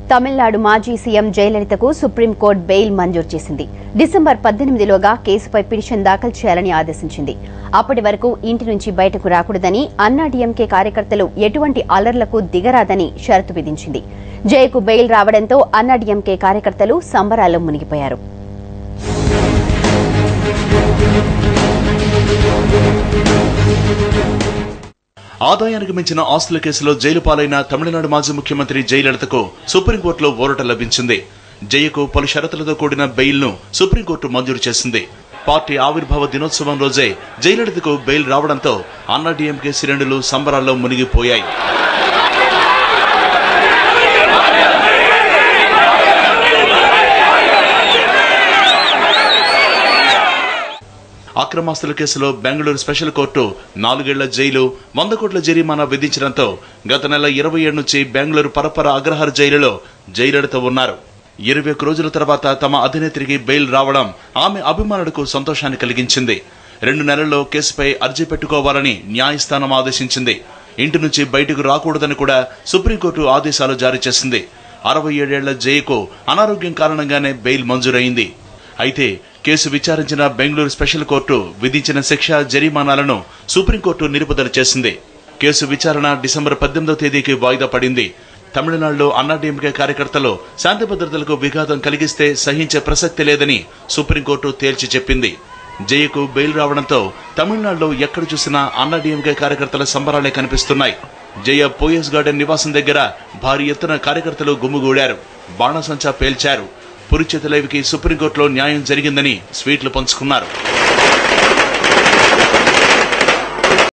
తమిళనాడు మాజీ CM జయలలితకు supreme court bail మంజూరు చేసింది డిసెంబర్ పద్దెనిమిదిలోగా కేసుపై పిటిషన్ దాఖలు చేయాలని ఆదేశించింది అప్పటి వరకు ఇంటి నుంచి బయటకు రాకూడదని అన్నా డీఎంకే కార్యకర్తలు ఎటువంటి అలర్లకు దిగరాదని షరతు విధించింది జయకు బెయిల్ రావడంతో అన్నా డీఎంకే కార్యకర్తలు సంబరాల్లో మునిగిపోయారు ఆదాయానికి మించిన ఆస్తుల కేసులో జైలు పాలైన తమిళనాడు మాజీ ముఖ్యమంత్రి జయలలితకు సుప్రీంకోర్టులో ఊరట లభించింది జయకు పలు షరతులతో కూడిన బెయిల్ను సుప్రీంకోర్టు మంజూరు చేసింది పార్టీ ఆవిర్భావ దినోత్సవం రోజే జయలలితకు బెయిల్ రావడంతో అన్నా డీఎంకే శ్రేణులు సంబరాల్లో మునిగిపోయాయి అక్రమాస్తుల కేసులో బెంగళూరు స్పెషల్ కోర్టు నాలుగేళ్ల జైలు వంద కోట్ల జరిమానా విధించడంతో గత నెల ఇరవై ఏడు నుంచి బెంగళూరు పరపర అగ్రహార జైలులో జైలలిత ఉన్నారు ఇరవై ఒక్క రోజుల తర్వాత తమ అధినేత్రికి బెయిల్ రావడం ఆమె అభిమానులకు సంతోషాన్ని కలిగించింది రెండు నెలల్లో కేసుపై అర్జీ పెట్టుకోవాలని న్యాయస్థానం ఆదేశించింది ఇంటి నుంచి బయటకు రాకూడదని కూడా సుప్రీంకోర్టు ఆదేశాలు జారీ చేసింది అరవై ఏడేళ్ల జయకు అనారోగ్యం కారణంగానే బెయిల్ మంజూరైంది అయితే కేసు విచారించిన బెంగళూరు స్పెషల్ కోర్టు విధించిన శిక్ష జరిమానాలను సుప్రీంకోర్టు నిలుపుదల చేసింది కేసు విచారణ డిసెంబర్ పద్దెనిమిదవ తేదీకి వాయిదా పడింది తమిళనాడులో అన్నాడీఎంకే కార్యకర్తలు శాంతి భద్రతలకు విఘాతం కలిగిస్తే సహించే ప్రసక్తి లేదని సుప్రీంకోర్టు తేల్చి చెప్పింది జయకు బెయిల్ రావడంతో తమిళనాడులో ఎక్కడ చూసినా అన్నాడీఎంకే కార్యకర్తల సంబరాలే కనిపిస్తున్నాయి జయ పోయస్ గార్డెన్ నివాసం దగ్గర భారీ ఎత్తున కార్యకర్తలు గుమ్ముగూడారు బాణసంచా పేల్చారు పురిచేతులేవికి సుప్రీంకోర్టులో న్యాయం జరిగిందని స్వీట్లు పంచుకున్నారు